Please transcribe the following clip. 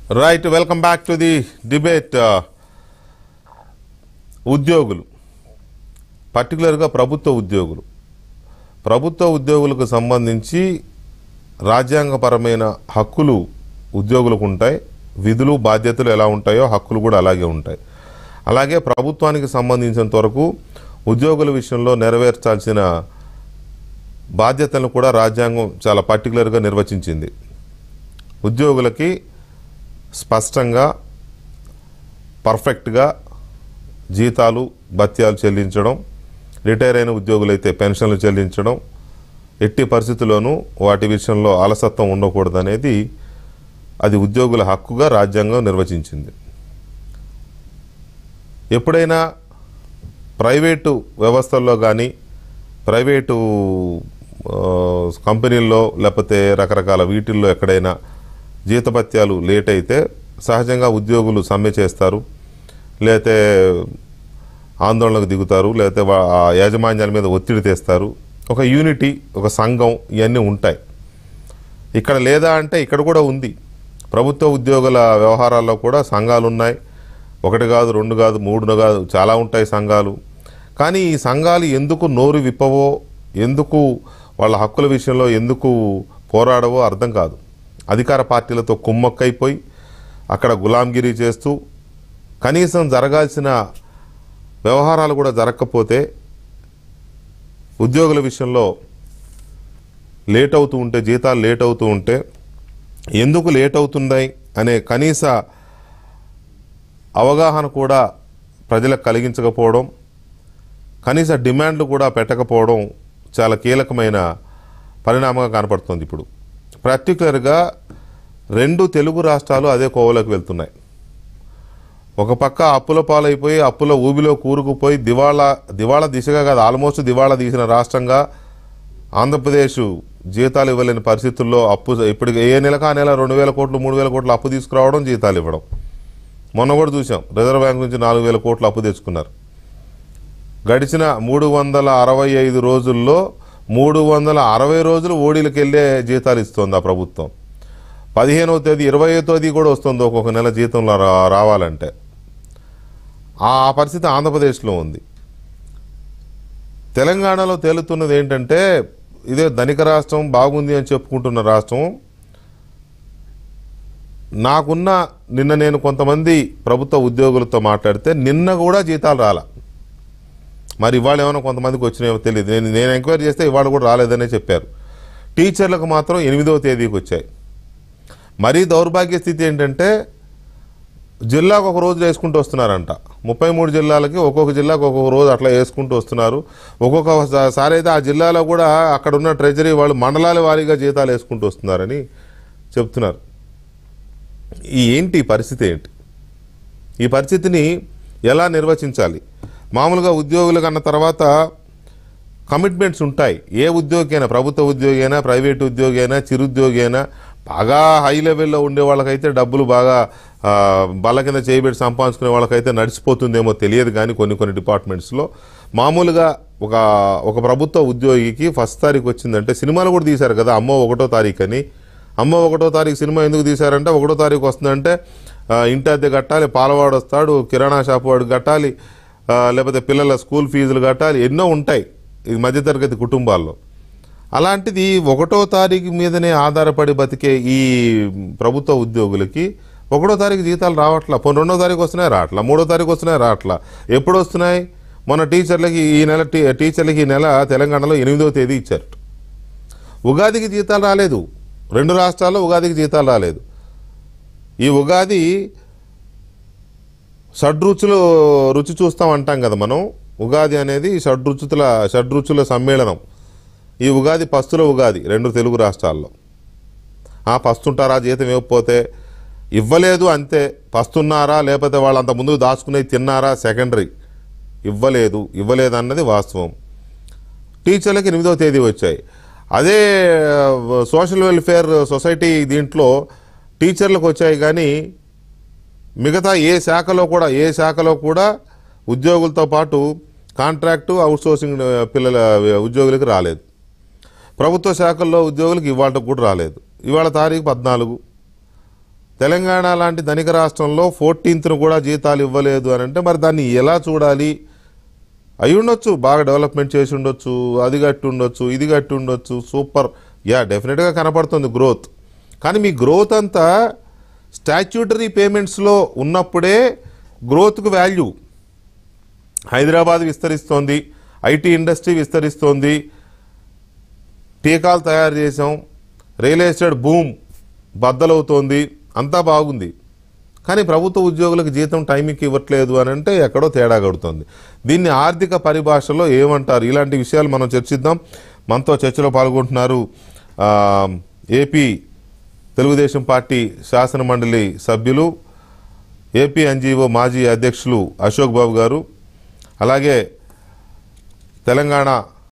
right welcome back to the debate ఉద్యోగులు పర్టికులర్గా ప్రభుత్వ ఉద్యోగులు ప్రభుత్వ ఉద్యోగులకు సంబంధించి రాజ్యాంగపరమైన హక్కులు ఉద్యోగులకు ఉంటాయి విధులు బాధ్యతలు ఎలా ఉంటాయో హక్కులు కూడా అలాగే ఉంటాయి అలాగే ప్రభుత్వానికి సంబంధించినంత వరకు ఉద్యోగుల విషయంలో నెరవేర్చాల్సిన బాధ్యతలను కూడా రాజ్యాంగం చాలా పర్టికులర్గా నిర్వచించింది ఉద్యోగులకి స్పష్టంగా పర్ఫెక్ట్గా జీతాలు భత్యాలు చెల్లించడం రిటైర్ అయిన ఉద్యోగులైతే పెన్షన్లు చెల్లించడం ఎట్టి పరిస్థితుల్లోనూ వాటి విషయంలో అలసత్వం ఉండకూడదనేది అది ఉద్యోగుల హక్కుగా రాజ్యాంగం నిర్వచించింది ఎప్పుడైనా ప్రైవేటు వ్యవస్థల్లో కానీ ప్రైవేటు ఆ, కంపెనీల్లో లేకపోతే రకరకాల వీటిల్లో ఎక్కడైనా జీతభత్యాలు లేట్ అయితే సహజంగా ఉద్యోగులు సమ్మె చేస్తారు లేతే ఆందోళనకు దిగుతారు లేకపోతే వా- ఆ యాజమాన్యాల మీద ఒత్తిడి తెస్తారు ఒక యూనిటీ ఒక సంఘం ఇవన్నీ ఉంటాయి ఇక్కడ లేదా అంటే ఇక్కడ కూడా ఉంది ప్రభుత్వ ఉద్యోగుల వ్యవహారాల్లో కూడా సంఘాలు ఉన్నాయి ఒకటి కాదు రెండు కాదు మూడు కాదు చాలా ఉంటాయి సంఘాలు కానీ ఈ సంఘాలు ఎందుకు నోరు విప్పవో ఎందుకు వాళ్ళ హక్కుల విషయంలో ఎందుకు పోరాడవో అర్థం కాదు అధికార పార్టీలతో కుమ్మక్కైపోయి అక్కడ గులాంగిరి చేస్తూ కనీసం జరగాల్సిన వ్యవహారాలు కూడా జరగకపోతే ఉద్యోగుల విషయంలో లేట్ అవుతూ ఉంటే జీతాలు లేట్ అవుతూ ఉంటే ఎందుకు లేట్ అవుతున్నాయి అనే కనీస అవగాహన కూడా ప్రజలకు కలిగించకపోవడం కనీస డిమాండ్లు కూడా పెట్టకపోవడం చాలా కీలకమైన పరిణామంగా కనపడుతుంది ఇప్పుడు పర్టికులర్గా రెండు తెలుగు రాష్ట్రాలు అదే కోవలోకి వెళ్తున్నాయి ఒక పక్క అప్పుల పాలైపోయి అప్పుల ఊబిలో కూరుకుపోయి దివాళా దివాళా దిశగా కాదు ఆల్మోస్ట్ దివాళా తీసిన రాష్ట్రంగా ఆంధ్రప్రదేశ్ జీతాలు ఇవ్వలేని పరిస్థితుల్లో అప్పు ఇప్పుడు ఏ నెలకు ఆ నెల రెండు వేల కోట్లు మూడు వేల కోట్లు అప్పు తీసుకురావడం జీతాలు ఇవ్వడం మొన్న కూడా చూసాం రిజర్వ్ బ్యాంక్ నుంచి నాలుగు వేల కోట్లు అప్పు తెచ్చుకున్నారు గడిచిన మూడు వందల అరవై ఐదు రోజుల్లో మూడు వందల అరవై రోజులు ఓడీలకు వెళ్ళే జీతాలు ఇస్తుంది ఆ ప్రభుత్వం పదిహేనవ తేదీ ఇరవయో తేదీ కూడా వస్తుంది ఒక్కొక్క నెల జీతంలో రా- రావాలంటే ఆ పరిస్థితి ఆంధ్రప్రదేశ్లో ఉంది తెలంగాణలో తేలుతున్నది ఏంటంటే ఇదే ధనిక రాష్ట్రం బాగుంది అని చెప్పుకుంటున్న రాష్ట్రం నాకున్న నిన్న నేను కొంతమంది ప్రభుత్వ ఉద్యోగులతో మాట్లాడితే నిన్న కూడా జీతాలు రాల మరి ఇవాళ ఏమైనా కొంతమందికి వచ్చినాయో తెలియదు నేను నేను ఎంక్వైరీ చేస్తే ఇవాళ కూడా రాలేదనే చెప్పారు టీచర్లకు మాత్రం ఎనిమిదవ తేదీకి వచ్చాయి మరీ దౌర్భాగ్య స్థితి ఏంటంటే జిల్లాకు ఒక రోజు వేసుకుంటూ వస్తున్నారంట ముప్పై మూడు జిల్లాలకి ఒక్కొక్క జిల్లాకు ఒక్కొక్క రోజు అట్లా వేసుకుంటూ వస్తున్నారు ఒక్కొక్క సా- సారి అయితే ఆ జిల్లాలో కూడా అక్కడ ఉన్న ట్రెజరీ వాళ్ళు మండలాల వారీగా జీతాలు వేసుకుంటూ వస్తున్నారని చెప్తున్నారు ఈ ఏంటి ఈ పరిస్థితి ఏంటి ఈ పరిస్థితిని ఎలా నిర్వచించాలి మామూలుగా ఉద్యోగులకు అన్న తర్వాత కమిట్మెంట్స్ ఉంటాయి ఏ ఉద్యోగి అయినా ప్రభుత్వ ఉద్యోగి అయినా ప్రైవేట్ ఉద్యోగి అయినా చిరుద్యోగి అయినా బాగా హై లెవెల్లో ఉండే వాళ్ళకైతే డబ్బులు బాగా ఆ, బల్ల కింద చేయబెట్టి సంపాదించుకునే వాళ్ళకైతే నడిచిపోతుందేమో తెలియదు కానీ కొన్ని కొన్ని డిపార్ట్మెంట్స్లో మామూలుగా ఒక ఒక ప్రభుత్వ ఉద్యోగికి ఫస్ట్ తారీఖు వచ్చిందంటే సినిమాలు కూడా తీశారు కదా అమ్మో ఒకటో తారీఖు అని అమ్మ ఒకటో తారీఖు సినిమా ఎందుకు తీశారంటే ఒకటో తారీఖు వస్తుందంటే ఆ, ఇంటి అద్దె కట్టాలి పాలవాడు వస్తాడు కిరాణా షాప్ వాడు కట్టాలి ఆ, లేకపోతే పిల్లల స్కూల్ ఫీజులు కట్టాలి ఎన్నో ఉంటాయి ఈ మధ్యతరగతి కుటుంబాల్లో అలాంటిది ఒకటో తారీఖు మీదనే ఆధారపడి బతికే ఈ ప్రభుత్వ ఉద్యోగులకి ఒకటో తారీఖు జీతాలు రావట్లా పోనీ రెండో తారీఖు వస్తున్నాయి రావట్లా మూడో తారీఖు వస్తున్నాయి రావట్లా ఎప్పుడు వస్తున్నాయి మొన్న టీచర్లకి ఈ నెల టీ టీచర్లకి ఈ నెల తెలంగాణలో ఎనిమిదవ తేదీ ఇచ్చారు ఉగాదికి జీతాలు రాలేదు రెండు రాష్ట్రాల్లో ఉగాదికి జీతాలు రాలేదు ఈ ఉగాది షడ్రుచులు రుచి చూస్తాం అంటాం కదా మనం ఉగాది అనేది షడ్రుచుల షడ్రుచుల సమ్మేళనం ఈ ఉగాది పస్తుల ఉగాది రెండు తెలుగు రాష్ట్రాల్లో ఆ పస్తుంటారా జీతం ఇవ్వకపోతే ఇవ్వలేదు అంతే పస్తున్నారా లేకపోతే వాళ్ళు అంత ముందు దాచుకునేది తిన్నారా సెకండరీ ఇవ్వలేదు ఇవ్వలేదు అన్నది వాస్తవం టీచర్లకి ఎనిమిదవ తేదీ వచ్చాయి అదే ఆ, సోషల్ వెల్ఫేర్ సొసైటీ దీంట్లో టీచర్లకు వచ్చాయి కానీ మిగతా ఏ శాఖలో కూడా ఏ శాఖలో కూడా ఉద్యోగులతో పాటు కాంట్రాక్టు అవుట్సోర్సింగ్ పిల్లల ఉద్యోగులకు రాలేదు ప్రభుత్వ శాఖల్లో ఉద్యోగులకు ఇవాళ కూడా రాలేదు ఇవాళ తారీఖు పద్నాలుగు తెలంగాణ లాంటి ధనిక రాష్ట్రంలో ఫోర్టీన్త్ను కూడా జీతాలు ఇవ్వలేదు అని అంటే మరి దాన్ని ఎలా చూడాలి అయి ఉండొచ్చు బాగా డెవలప్మెంట్ చేసి ఉండొచ్చు అది గట్టి ఉండొచ్చు ఇది గట్టి ఉండొచ్చు సూపర్ యా డెఫినెట్గా కనపడుతుంది గ్రోత్ కానీ మీ గ్రోత్ అంతా స్టాచ్యూటరీ పేమెంట్స్లో ఉన్నప్పుడే గ్రోత్కు వాల్యూ హైదరాబాద్ విస్తరిస్తోంది ఐటీ ఇండస్ట్రీ విస్తరిస్తోంది టీకాలు తయారు చేసాం రియల్ ఎస్టేట్ భూమ్ బద్దలవుతోంది అంతా బాగుంది కానీ ప్రభుత్వ ఉద్యోగులకు జీతం టైంకి ఇవ్వట్లేదు అని అంటే ఎక్కడో తేడా కడుతుంది దీన్ని ఆర్థిక పరిభాషలో ఏమంటారు ఇలాంటి విషయాలు మనం చర్చిద్దాం మనతో చర్చలో పాల్గొంటున్నారు ఆ, ఏపీ తెలుగుదేశం పార్టీ శాసన మండలి సభ్యులు ఏపీ ఎన్జిఓ మాజీ అధ్యక్షులు అశోక్ బాబు గారు అలాగే తెలంగాణ